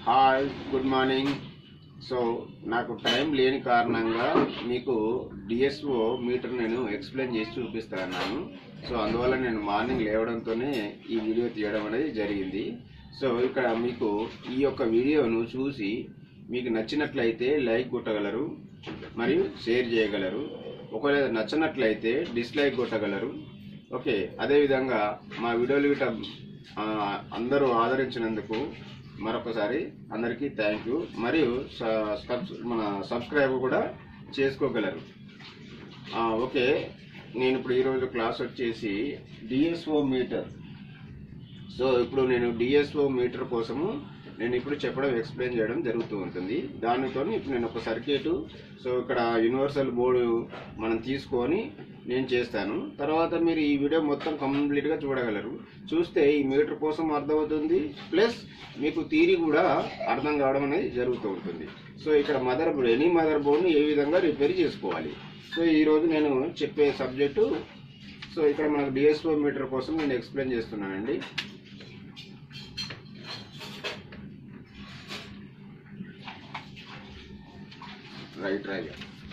Hi good morning so నాకు time లేని కారణంగా మీకు డిఎస్ఓ మీటర్ నేను ఎక్స్ప్లెయిన్ చేసి చూపిస్తాను సో అందువల్ల నేను మార్నింగ్ లేవడంతోనే ఈ వీడియో తీయడం అనేది జరిగింది సో ఇక్కడ మీకు ఈ యొక్క వీడియోను చూసి మీకు నచ్చినట్లయితే లైక్ కొట్టగలరు మరియు షేర్ చేయగలరు ఒకవేళ నచ్చినట్లయితే డిస్లైక్ కొట్టగలరు ఓకే అదేవిధంగా మా వీడియోలు గిట్ట ఆ, అందరూ ఆదరించినందుకు మరొకసారి అందరికీ థ్యాంక్ యూ మరియు స- సబ్స్ మన సబ్స్క్రైబ్ కూడా చేసుకోగలరు ఆ, ఓకే నేను ఇప్పుడు ఈరోజు క్లాస్ వచ్చేసి డిఎస్ఓ మీటర్ సో ఇప్పుడు నేను డిఎస్ఓ మీటర్ కోసము నేను ఇప్పుడు చెప్పడం ఎక్స్ప్లెయిన్ చేయడం జరుగుతూ ఉంటుంది దానితో ఇప్పుడు నేను ఒక సర్క్యూట్ సో ఇక్కడ యూనివర్సల్ బోర్డు మనం తీసుకొని నేను చేస్తాను తర్వాత మీరు ఈ వీడియో మొత్తం కంప్లీట్గా చూడగలరు చూస్తే ఈ మీటర్ కోసం అర్థమవుతుంది ప్లస్ మీకు థీరీ కూడా అర్థం కావడం అనేది జరుగుతూ ఉంటుంది సో ఇక్కడ మదర్ బోర్డ్ ఎనీ మదర్ బోర్డ్ని ఏ విధంగా రిపేర్ చేసుకోవాలి సో ఈరోజు నేను చెప్పే సబ్జెక్టు సో ఇక్కడ మనకు డిఎస్ఓ మీటర్ కోసం నేను ఎక్స్ప్లెయిన్ చేస్తున్నానండి రైట్ రైట్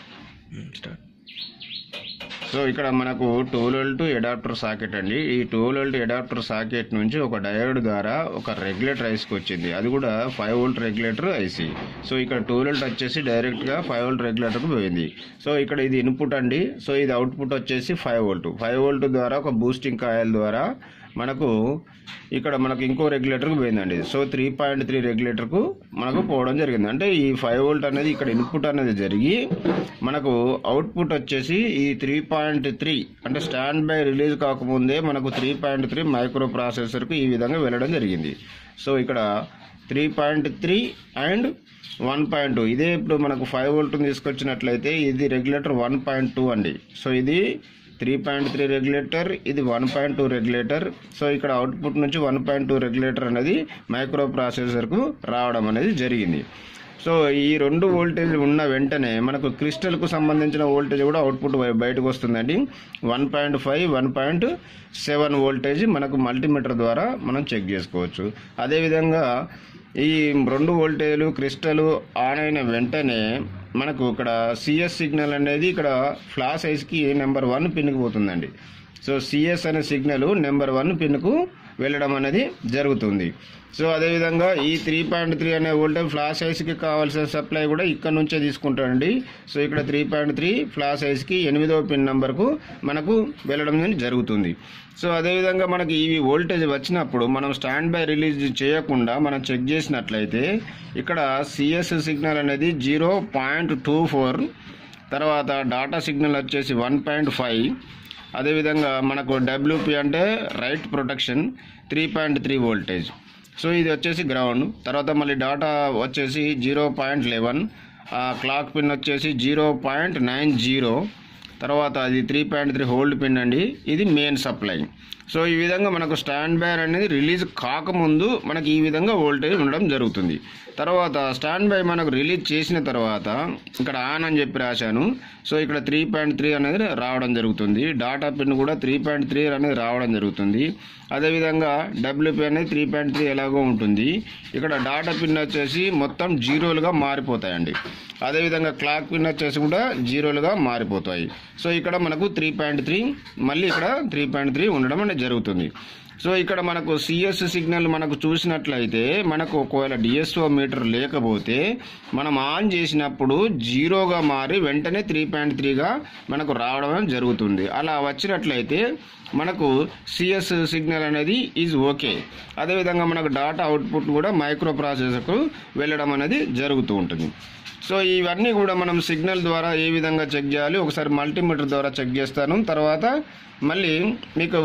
సో ఇక్కడ మనకు టోల్ టు అడాప్టర్ సాకెట్ అండి ఈ టోల్ టు అడాప్టర్ సాకెట్ నుంచి ఒక డయోడ్ ద్వారా ఒక రెగ్యులేటర్ ఐసీకి వచ్చింది అది కూడా five volt regulator IC so ఇక్కడ టోల్ వచ్చేసి డైరెక్ట్గా ఫైవ్ వోల్ట్ రెగ్యులేటర్కి పోయింది సో ఇక్కడ ఇది ఇన్పుట్ అండి సో ఇది అవుట్పుట్ వచ్చేసి ఫైవ్ వోల్ట్ ఫైవ్ వోల్ట్ ద్వారా ఒక బూస్టింగ్ కాయిల్ ద్వారా మనకు ఇక్కడ మనకు ఇంకో రెగ్యులేటర్కి పోయిందండి సో త్రీ పాయింట్ త్రీ రెగ్యులేటర్కు మనకు పోవడం జరిగింది అంటే ఈ ఫైవ్ వోల్ట్ అనేది ఇక్కడ ఇన్పుట్ అనేది జరిగి మనకు అవుట్పుట్ వచ్చేసి ఈ త్రీ పాయింట్ త్రీ అంటే స్టాండ్ బై రిలీజ్ కాకముందే మనకు త్రీ పాయింట్ త్రీ మైక్రో ప్రాసెసర్కు ఈ విధంగా వెళ్ళడం జరిగింది సో ఇక్కడ three point three and one point two ఇదే ఇప్పుడు మనకు ఫైవ్ వోల్ట్ తీసుకొచ్చినట్లయితే ఇది రెగ్యులేటర్ వన్ పాయింట్ టూ అండి సో ఇది త్రీ పాయింట్ త్రీ రెగ్యులేటర్ ఇది one point two regulator so ఇక్కడ అవుట్పుట్ నుంచి వన్ పాయింట్ టూ రెగ్యులేటర్ అనేది మైక్రో ప్రాసెసర్కు రావడం అనేది జరిగింది సో ఈ రెండు వోల్టేజ్ ఉన్న వెంటనే మనకు క్రిస్టల్కు సంబంధించిన వోల్టేజ్ కూడా అవుట్పుట్ బయ- బయటకు వస్తుందండి one point five one point seven voltage మనకు మల్టీమీటర్ ద్వారా మనం చెక్ చేసుకోవచ్చు అదేవిధంగా ఈ రెండు వోల్టేజ్లు క్రిస్టల్ ఆన్ అయిన వెంటనే మనకు ఇక్కడ సిఎస్ సిగ్నల్ అనేది ఇక్కడ ఫ్లాష్ ఐస్కి నెంబర్ వన్ పిన్కి పోతుందండి సో సిఎస్ అనే సిగ్నల్ నెంబర్ వన్ పిన్కు వెళ్ళడం అనేది జరుగుతుంది సో అదేవిధంగా ఈ త్రీ పాయింట్ త్రీ అనే వోల్టేజ్ ఫ్లాష్ ఐస్కి కావాల్సిన సప్లై కూడా ఇక్కడ నుంచే తీసుకుంటాడండి సో ఇక్కడ త్రీ పాయింట్ త్రీ ఫ్లాష్ ఐస్కి ఎనిమిదవ పిన్ నెంబర్కు మనకు వెళ్ళడం అనేది జరుగుతుంది సో అదేవిధంగా మనకి ఈ వోల్టేజ్ వచ్చినప్పుడు మనం స్టాండ్ బై రిలీజ్ చేయకుండా మనం చెక్ చేసినట్లయితే ఇక్కడ సిఎస్ సిగ్నల్ అనేది జీరో పాయింట్ టూ ఫోర్ తర్వాత డాటా సిగ్నల్ వచ్చేసి వన్ పాయింట్ ఫైవ్ అదేవిధంగా మనకు డబ్ల్యూపి అంటే write protection three point three voltage so ఇది వచ్చేసి గ్రౌండ్ తర్వాత మళ్ళీ డాటా వచ్చేసి zero point eleven clock pin వచ్చేసి జీరో పాయింట్ నైన్ జీరో తర్వాత అది three point three hold pin అండి ఇది మెయిన్ సప్లై సో ఈ విధంగా మనకు స్టాండ్ బై అనేది రిలీజ్ కాకముందు మనకి ఈ విధంగా వోల్టేజ్ ఉండడం జరుగుతుంది తర్వాత స్టాండ్ బై మనకు రిలీజ్ చేసిన తర్వాత ఇక్కడ ఆన్ అని చెప్పి రాశాను సో ఇక్కడ త్రీ పాయింట్ త్రీ అనేది రావడం జరుగుతుంది డాటా పిన్ కూడా త్రీ పాయింట్ త్రీ అనేది రావడం జరుగుతుంది అదేవిధంగా డబ్ల్యూపీ అనేది త్రీ పాయింట్ త్రీ ఎలాగో ఉంటుంది ఇక్కడ డాటా పిన్ వచ్చేసి మొత్తం జీరోలుగా మారిపోతాయండి అదేవిధంగా క్లాక్ పిన్ వచ్చేసి కూడా జీరోలుగా మారిపోతాయి సో ఇక్కడ మనకు త్రీ పాయింట్ త్రీ మళ్ళీ ఇక్కడ త్రీ పాయింట్ త్రీ ఉండడం అనేది జరుగుతుంది సో ఇక్కడ మనకు సిఎస్ సిగ్నల్ మనకు చూసినట్లయితే మనకు ఒకవేళ డిఎస్ఓ మీటర్ లేకపోతే మనం ఆన్ చేసినప్పుడు జీరోగా మారి వెంటనే త్రీ పాయింట్ త్రీగా మనకు రావడం జరుగుతుంది అలా వచ్చినట్లయితే మనకు సిఎస్ సిగ్నల్ అనేది ఈజ్ ఓకే అదేవిధంగా మనకు డాటా అవుట్పుట్ కూడా మైక్రో ప్రాసెసర్కు వెళ్ళడం అనేది జరుగుతూ ఉంటుంది సో ఇవన్నీ కూడా మనం సిగ్నల్ ద్వారా ఏ విధంగా చెక్ చేయాలి ఒకసారి మల్టీమీటర్ ద్వారా చెక్ చేస్తాను తర్వాత మళ్ళీ మీకు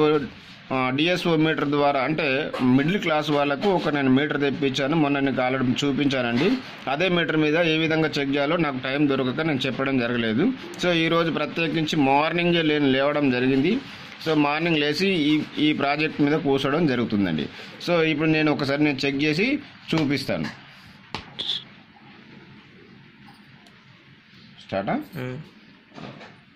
డిఎస్ఓ మీటర్ ద్వారా అంటే మిడిల్ క్లాస్ వాళ్ళకు ఒక నేను మీటర్ తెప్పించాను మొన్న నీకు ఆల్రెడీ చూపించానండి అదే మీటర్ మీద ఏ విధంగా చెక్ చేయాలో నాకు టైం దొరకక నేను చెప్పడం జరగలేదు సో ఈరోజు ప్రత్యేకించి మార్నింగే నేను లేవడం జరిగింది సో మార్నింగ్ లేచి ఈ ఈ ప్రాజెక్ట్ మీద కూర్చోవడం జరుగుతుందండి సో ఇప్పుడు నేను ఒకసారి నేను చెక్ చేసి చూపిస్తాను స్టార్టా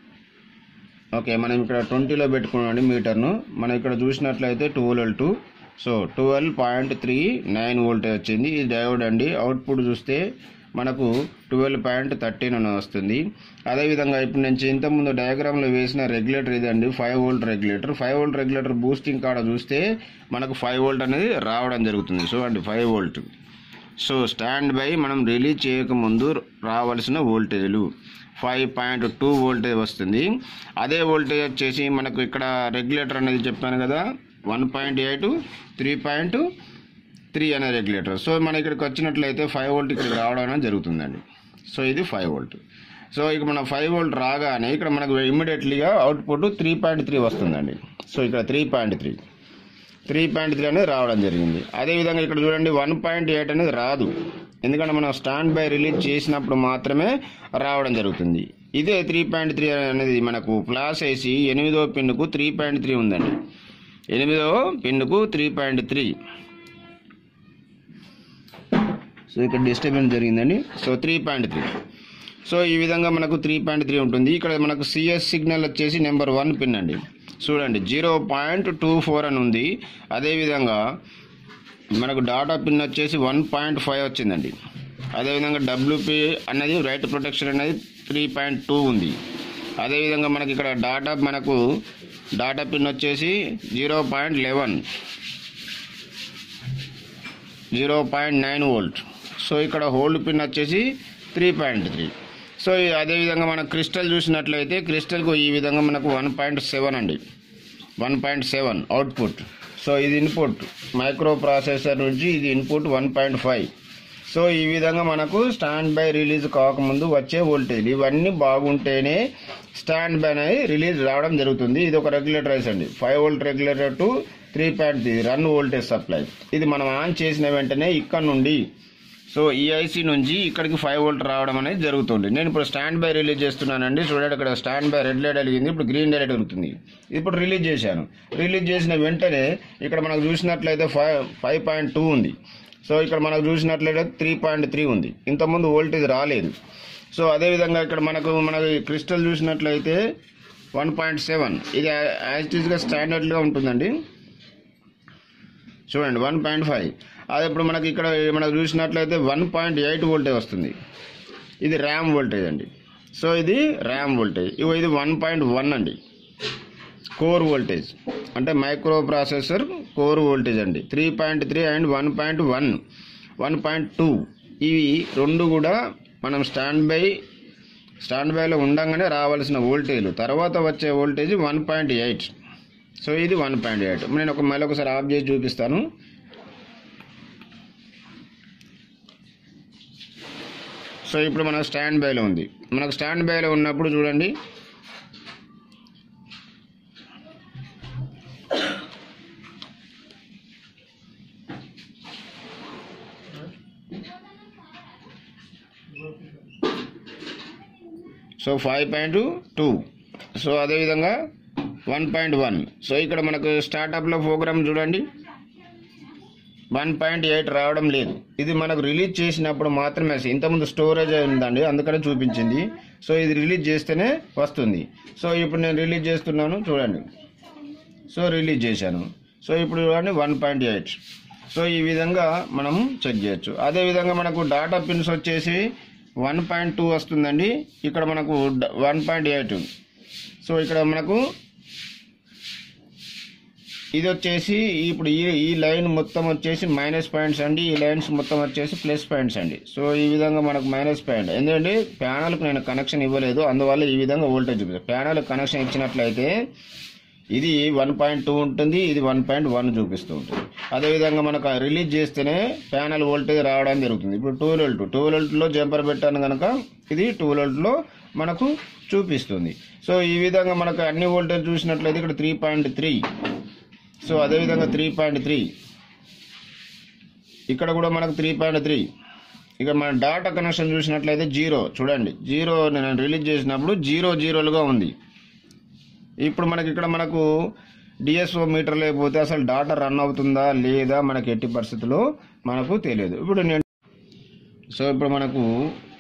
ఓకే మనం ఇక్కడ ట్వంటీలో పెట్టుకున్నామండి మీటర్ను మనం ఇక్కడ చూసినట్లయితే two volt so twelve point three nine voltage వచ్చింది ఇది డయోడ్ అండి అవుట్పుట్ చూస్తే మనకు ట్వెల్వ్ పాయింట్ థర్టీన్ అని వస్తుంది అదేవిధంగా ఇప్పుడు నుంచి ఇంతకుముందు డయాగ్రామ్లో వేసిన రెగ్యులేటర్ ఇదండి five volt regulator five volt regulator boosting కాడ చూస్తే మనకు ఫైవ్ వోల్ట్ అనేది రావడం జరుగుతుంది సో అండి five volt so stand by మనం రిలీజ్ చేయకముందు రావాల్సిన వోల్టేజ్లు ఫైవ్ పాయింట్ టూ వోల్టేజ్ వస్తుంది అదే వోల్టేజ్ వచ్చేసి మనకు ఇక్కడ రెగ్యులేటర్ అనేది చెప్పాను కదా one point eight three point three అనే రెగ్యులేటర్ సో మన ఇక్కడికి వచ్చినట్లయితే ఫైవ్ వోల్ట్ ఇక్కడికి రావడం అనేది జరుగుతుందండి సో ఇది ఫైవ్ వోల్ట్ సో ఇక మన ఫైవ్ వోల్ట్ రాగానే ఇక్కడ మనకు ఇమ్మీడియట్లీగా అవుట్పుట్ త్రీ పాయింట్ త్రీ వస్తుందండి సో ఇక్కడ three point three three point three అనేది రావడం జరిగింది అదేవిధంగా ఇక్కడ చూడండి వన్ పాయింట్ ఎయిట్ అనేది రాదు ఎందుకంటే మనం స్టాండ్ బై రిలీజ్ చేసినప్పుడు మాత్రమే రావడం జరుగుతుంది ఇదే త్రీ పాయింట్ త్రీ అనేది మనకు ప్లాస్ వేసి ఎనిమిదో పిన్నుకు త్రీ పాయింట్ త్రీ ఉందండి ఎనిమిదో పిన్నుకు త్రీ పాయింట్ త్రీ సో ఇక్కడ డిస్టర్బెన్స్ జరిగిందండి so three point three so ఈ విధంగా మనకు త్రీ పాయింట్ త్రీ ఉంటుంది ఇక్కడ మనకు సిఎస్ సిగ్నల్ వచ్చేసి నెంబర్ వన్ పిన్ అండి చూడండి జీరో పాయింట్ టూ ఫోర్ అని ఉంది అదేవిధంగా మనకు డాటా పిన్ వచ్చేసి వన్ పాయింట్ ఫైవ్ వచ్చిందండి అదేవిధంగా డబ్ల్యూపీ అనేది రైట్ ప్రొటెక్షన్ అనేది త్రీ పాయింట్ టూ ఉంది అదేవిధంగా మనకి ఇక్కడ డాటా మనకు డాటా పిన్ వచ్చేసి zero point eleven zero point nine volt so ఇక్కడ హోల్డ్ పిన్ వచ్చేసి త్రీ పాయింట్ త్రీ సో ఈ- అదేవిధంగా మనం క్రిస్టల్ చూసినట్లయితే క్రిస్టల్కు ఈ విధంగా మనకు వన్ పాయింట్ సెవెన్ అండి one point seven output so ఇది ఇన్పుట్ మైక్రో ప్రాసెసర్ నుంచి ఇది input one point five so ఈ విధంగా మనకు స్టాండ్ బై రిలీజ్ కాకముందు వచ్చే వోల్టేజ్ ఇవన్నీ బాగుంటేనే స్టాండ్ బై అనేది రిలీజ్ రావడం జరుగుతుంది ఇది ఒక రెగ్యులేటరైజ్ అండి five volt regulator to three point three run voltage supply ఇది మనం ఆన్ చేసిన వెంటనే ఇక్కడ నుండి సో ఈ ఐసీ నుంచి ఇక్కడికి ఫైవ్ వోల్ట్ రావడం అనేది జరుగుతుంది నేను ఇప్పుడు స్టాండ్ బై రిలీజ్ చేస్తున్నానండి చూడండి ఇక్కడ స్టాండ్ బై రెడ్ లైట్ వెలిగింది ఇప్పుడు గ్రీన్ లైట్ వెలుగుతుంది ఇప్పుడు రిలీజ్ చేశాను రిలీజ్ చేసిన వెంటనే ఇక్కడ మనకు చూసినట్లయితే ఫైవ్ ఫైవ్ పాయింట్ టూ ఉంది సో ఇక్కడ మనకు చూసినట్లయితే త్రీ పాయింట్ త్రీ ఉంది ఇంతకుముందు వోల్టేజ్ రాలేదు సో అదేవిధంగా ఇక్కడ మనకు మనకి క్రిస్టల్ చూసినట్లయితే వన్ పాయింట్ సెవెన్ ఇది యాజిటీస్గా స్టాండర్డ్గా ఉంటుందండి చూడండి వన్ పాయింట్ ఫైవ్ అది ఇప్పుడు మనకి ఇక్కడ మనకు చూసినట్లయితే వన్ పాయింట్ ఎయిట్ వోల్టేజ్ వస్తుంది ఇది ర్యామ్ వోల్టేజ్ అండి సో ఇది ర్యామ్ వోల్టేజ్ ఇగో ఇది వన్ పాయింట్ వన్ అండి కోర్ వోల్టేజ్ అంటే మైక్రో ప్రాసెసర్ కోర్ వోల్టేజ్ అండి three point three and one point one one point two ఇవి రెండు కూడా మనం స్టాండ్ బై స్టాండ్ బైలో ఉండగానే రావాల్సిన వోల్టేజ్లు తర్వాత వచ్చే voltage one point eight so ఇది వన్ పాయింట్ ఎయిట్ నేను ఒక మళ్ళీ ఒకసారి ఆఫ్ చేసి చూపిస్తాను సో ఇప్పుడు మన స్టాండ్ బైలో ఉంది మనకు స్టాండ్ బైలో ఉన్నప్పుడు చూడండి so five point two so అదేవిధంగా వన్ పాయింట్ వన్ సో ఇక్కడ మనకు స్టార్టప్లో ప్రోగ్రామ్ చూడండి వన్ పాయింట్ ఎయిట్ రావడం లేదు ఇది మనకు రిలీజ్ చేసినప్పుడు మాత్రమే వస్తుంది. ఇంతకుముందు స్టోరేజ్ ఉందండి అందుకనే చూపించింది సో ఇది రిలీజ్ చేస్తేనే వస్తుంది సో ఇప్పుడు నేను రిలీజ్ చేస్తున్నాను చూడండి సో రిలీజ్ చేశాను సో ఇప్పుడు చూడండి వన్ పాయింట్ ఎయిట్ సో ఈ విధంగా మనం చెక్ చేయొచ్చు అదేవిధంగా మనకు డాటా పిన్స్ వచ్చేసి వన్ పాయింట్ టూ వస్తుందండి ఇక్కడ మనకు వన్ పాయింట్ ఎయిట్ సో ఇక్కడ మనకు ఇది వచ్చేసి ఇప్పుడు ఈ ఈ లైన్ మొత్తం వచ్చేసి మైనస్ పాయింట్స్ అండి ఈ లైన్స్ మొత్తం వచ్చేసి ప్లస్ పాయింట్స్ అండి సో ఈ విధంగా మనకు మైనస్ పాయింట్ ఎందుకంటే ప్యానల్కి నేను కనెక్షన్ ఇవ్వలేదు అందువల్ల ఈ విధంగా వోల్టేజ్ చూపిస్తాను ప్యానల్ కనెక్షన్ ఇచ్చినట్లయితే ఇది వన్ పాయింట్ టూ ఉంటుంది ఇది వన్ పాయింట్ వన్ చూపిస్తూ ఉంటుంది అదేవిధంగా మనకు రిలీజ్ చేస్తేనే ప్యానల్ వోల్టేజ్ రావడం జరుగుతుంది ఇప్పుడు టూ వోల్ట్ టూ వోల్ట్లో జంపర్ పెట్టాను కనుక ఇది టూ వోల్ట్లో మనకు చూపిస్తుంది సో ఈ విధంగా మనకు అన్ని వోల్టేజ్ చూసినట్లయితే ఇక్కడ త్రీ పాయింట్ త్రీ సో అదేవిధంగా త్రీ పాయింట్ త్రీ ఇక్కడ కూడా మనకు త్రీ పాయింట్ త్రీ ఇక మన డాటా కనెక్షన్ చూసినట్లయితే జీరో చూడండి జీరో నేను రిలీజ్ చేసినప్పుడు జీరో జీరోలుగా ఉంది ఇప్పుడు మనకి ఇక్కడ మనకు డిఎస్ఓ మీటర్ లేకపోతే అసలు డాటా రన్ అవుతుందా లేదా మనకి ఎట్టి పరిస్థితుల్లో మనకు తెలియదు ఇప్పుడు నేను సో ఇప్పుడు మనకు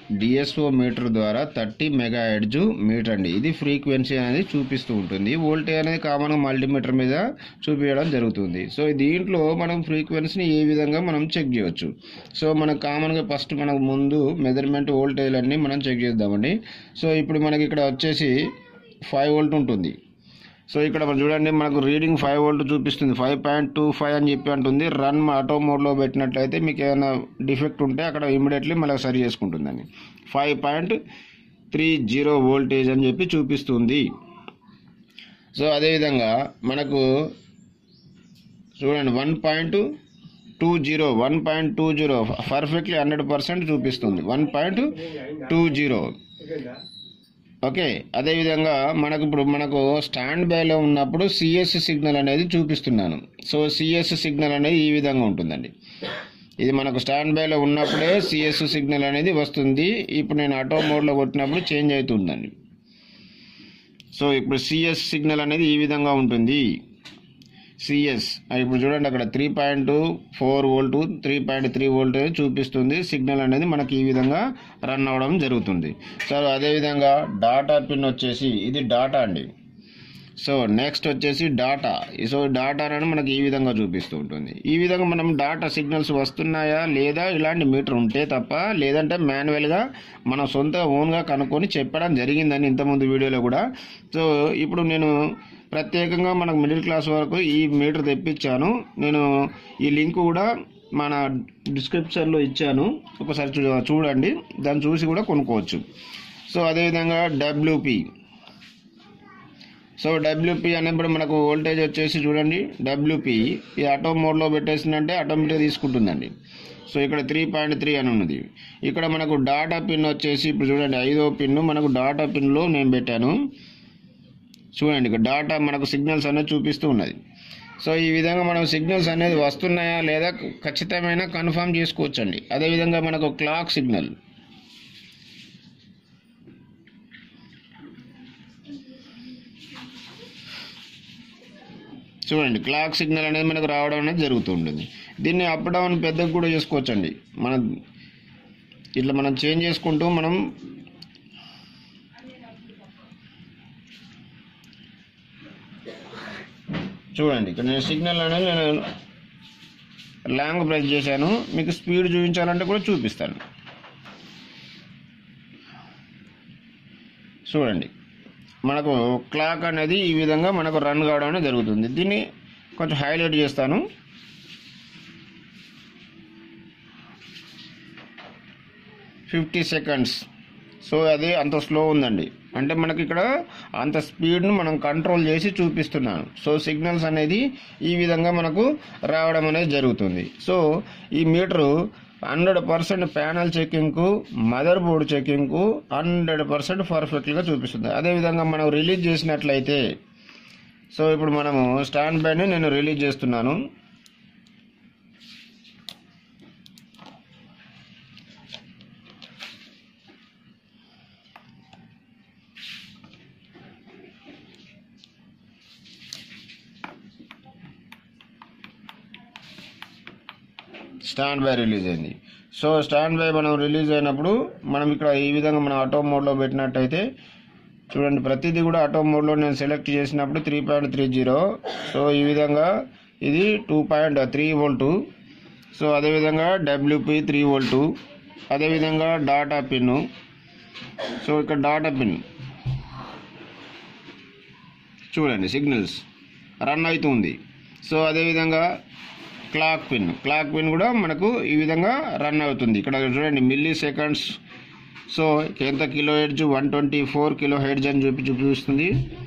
డిఎస్ఓ మీటర్ ద్వారా థర్టీ మెగా హెడ్జ్ మీటర్ అండి ఇది ఫ్రీక్వెన్సీ అనేది చూపిస్తూ ఉంటుంది వోల్టేజ్ అనేది కామన్గా మల్టీమీటర్ మీద చూపించడం జరుగుతుంది సో దీంట్లో మనం ఫ్రీక్వెన్సీని ఏ విధంగా మనం చెక్ చేయవచ్చు సో మనం కామన్గా ఫస్ట్ మనకు ముందు మెజర్మెంట్ వోల్టేజ్ అన్ని మనం చెక్ చేద్దామండి సో ఇప్పుడు మనకి ఇక్కడ వచ్చేసి ఫైవ్ వోల్ట్ ఉంటుంది సో ఇక్కడ మనం చూడండి మనకు రీడింగ్ ఫైవ్ వోల్ట్ చూపిస్తుంది ఫైవ్ పాయింట్ టూ ఫైవ్ అని చెప్పి అంటుంది రన్ ఆటో మోడ్లో పెట్టినట్లయితే మీకు ఏమైనా డిఫెక్ట్ ఉంటే అక్కడ ఇమీడియట్లీ మళ్ళీ సరి చేసుకుంటుందని five point three zero voltage అని చెప్పి చూపిస్తుంది సో అదేవిధంగా మనకు చూడండి one point two zero one point two zero perfectly hundred percent చూపిస్తుంది one point two zero okay అదేవిధంగా మనకు ఇప్పుడు మనకు స్టాండ్ బైలో ఉన్నప్పుడు సిఎస్ సిగ్నల్ అనేది చూపిస్తున్నాను సో సిఎస్ సిగ్నల్ అనేది ఈ విధంగా ఉంటుందండి ఇది మనకు స్టాండ్ బైలో ఉన్నప్పుడే సిఎస్ సిగ్నల్ అనేది వస్తుంది ఇప్పుడు నేను ఆటో మోడ్లో కొట్టినప్పుడు చేంజ్ అవుతుందండి సో ఇప్పుడు సిఎస్ సిగ్నల్ అనేది ఈ విధంగా ఉంటుంది సిఎస్ ఇప్పుడు చూడండి అక్కడ three point four volt three point three volt చూపిస్తుంది సిగ్నల్ అనేది మనకి ఈ విధంగా రన్ అవ్వడం జరుగుతుంది సో అదేవిధంగా డాటా పిన్ వచ్చేసి ఇది డాటా అండి సో నెక్స్ట్ వచ్చేసి డాటా సో డాటా అనేది మనకి ఈ విధంగా చూపిస్తూ ఉంటుంది ఈ విధంగా మనం డాటా సిగ్నల్స్ వస్తున్నాయా లేదా ఇలాంటి మీటర్ ఉంటే తప్ప లేదంటే మాన్యువల్గా మనం సొంత ఓన్గా కనుక్కొని చెప్పడం జరిగిందని ఇంతకుముందు వీడియోలో కూడా సో ఇప్పుడు నేను ప్రత్యేకంగా మనకు మిడిల్ క్లాస్ వరకు ఈ మీటర్ తెప్పించాను నేను ఈ లింక్ కూడా మన డిస్క్రిప్షన్లో ఇచ్చాను ఒకసారి చూ- చూడండి దాన్ని చూసి కూడా కొనుక్కోవచ్చు సో అదేవిధంగా డబ్ల్యూపి సో డబ్ల్యూపీ అనేప్పుడు మనకు వోల్టేజ్ వచ్చేసి చూడండి డబ్ల్యూపీ ఈ ఆటో మోడ్లో పెట్టేసిందంటే ఆటోమేటిక్ తీసుకుంటుందండి సో ఇక్కడ త్రీ పాయింట్ త్రీ అని ఉన్నది ఇక్కడ మనకు డాటా పిన్ వచ్చేసి ఇప్పుడు చూడండి ఐదో పిన్ మనకు డాటా పిన్లో నేను పెట్టాను చూడండి ఇక్కడ డాటా మనకు సిగ్నల్స్ అనేది చూపిస్తూ ఉన్నది సో ఈ విధంగా మనం సిగ్నల్స్ అనేది వస్తున్నాయా లేదా ఖచ్చితమైన కన్ఫర్మ్ చేసుకోవచ్చండి అదేవిధంగా మనకు క్లాక్ సిగ్నల్ చూడండి క్లాక్ సిగ్నల్ అనేది మనకు రావడం అనేది జరుగుతూ ఉంటుంది దీన్ని అప్ డౌన్ పెద్దగా కూడా చేసుకోవచ్చండి మన ఇట్లా మనం చేంజ్ చేసుకుంటూ మనం చూడండి ఇక్కడ నేను సిగ్నల్ అనేది నేను లాంగ్ ప్రెస్ చేశాను మీకు స్పీడ్ చూపించాలంటే కూడా చూపిస్తాను చూడండి మనకు క్లాక్ అనేది ఈ విధంగా మనకు రన్ కావడం అనేది జరుగుతుంది దీన్ని కొంచెం హైలైట్ చేస్తాను ఫిఫ్టీ సెకండ్స్ సో అది అంత స్లో ఉందండి అంటే మనకి ఇక్కడ అంత స్పీడ్ను మనం కంట్రోల్ చేసి చూపిస్తున్నాను సో సిగ్నల్స్ అనేది ఈ విధంగా మనకు రావడం అనేది జరుగుతుంది సో ఈ మీటరు హండ్రెడ్ పర్సెంట్ ప్యానల్ చెకింగ్కు మదర్ బోర్డ్ చెకింగ్కు హండ్రెడ్ పర్సెంట్ పర్ఫెక్ట్గా చూపిస్తుంది అదేవిధంగా మనం రిలీజ్ చేసినట్లయితే సో ఇప్పుడు మనము స్టాండ్ బైని నేను రిలీజ్ చేస్తున్నాను స్టాండ్ బై రిలీజ్ అయింది సో స్టాండ్ బై మనం రిలీజ్ అయినప్పుడు మనం ఇక్కడ ఈ విధంగా మనం ఆటో మోడ్లో పెట్టినట్టయితే చూడండి ప్రతిదీ కూడా ఆటో మోడ్లో నేను సెలెక్ట్ చేసినప్పుడు three point three zero so ఈ విధంగా ఇది two point three volt so అదేవిధంగా డబ్ల్యూపి త్రీ వోల్టు అదేవిధంగా డాటా పిన్ సో ఇక్కడ డాటా పిన్ చూడండి సిగ్నల్స్ రన్ అవుతుంది సో అదేవిధంగా క్లాక్ పిన్ క్లాక్ పిన్ కూడా మనకు ఈ విధంగా రన్ అవుతుంది ఇక్కడ చూడండి మిల్లీ సెకండ్స్ సో ఎంత kilohertz one twenty four kilohertz అని చూపి చూపిస్తుంది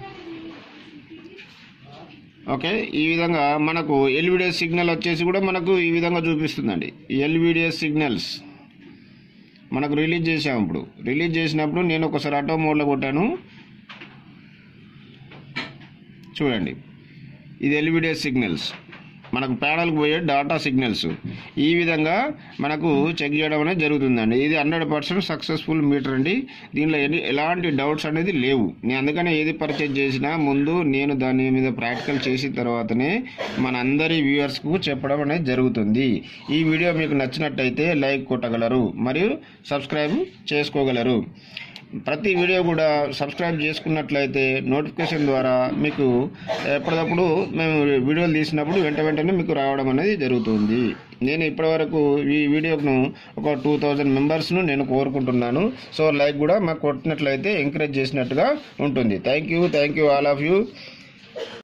ఓకే ఈ విధంగా మనకు ఎల్విడిఎస్ సిగ్నల్ వచ్చేసి కూడా మనకు ఈ విధంగా చూపిస్తుందండి ఎల్విడిఎస్ సిగ్నల్స్ మనకు రిలీజ్ చేసాము ఇప్పుడు రిలీజ్ చేసినప్పుడు నేను ఒకసారి ఆటో మోడ్లో కొట్టాను చూడండి ఇది ఎల్విడిఎస్ సిగ్నల్స్ మనకు ప్యానల్కి పోయే డాటా సిగ్నల్స్ ఈ విధంగా మనకు చెక్ చేయడం అనేది జరుగుతుందండి ఇది హండ్రెడ్ పర్సెంట్ సక్సెస్ఫుల్ మీటర్ అండి దీనిలో ఎన్ని ఎలాంటి డౌట్స్ అనేది లేవు నేను అందుకనే ఏది పర్చేజ్ చేసినా ముందు నేను దాని మీద ప్రాక్టికల్ చేసిన తర్వాతనే మన అందరి వ్యూవర్స్కు చెప్పడం అనేది జరుగుతుంది ఈ వీడియో మీకు నచ్చినట్టయితే లైక్ కొట్టగలరు మరియు సబ్స్క్రైబ్ చేసుకోగలరు ప్రతి వీడియో కూడా సబ్స్క్రైబ్ చేసుకున్నట్లయితే నోటిఫికేషన్ ద్వారా మీకు ఎప్పటికప్పుడు మేము వీడియోలు తీసినప్పుడు వెంట వెంటనే మీకు రావడం అనేది జరుగుతుంది నేను ఇప్పటివరకు ఈ వీడియోను ఒక టూ థౌజండ్ మెంబర్స్ను నేను కోరుకుంటున్నాను సో లైక్ కూడా మాకు కొట్టినట్లయితే ఎంకరేజ్ చేసినట్టుగా ఉంటుంది thank you thank you all of you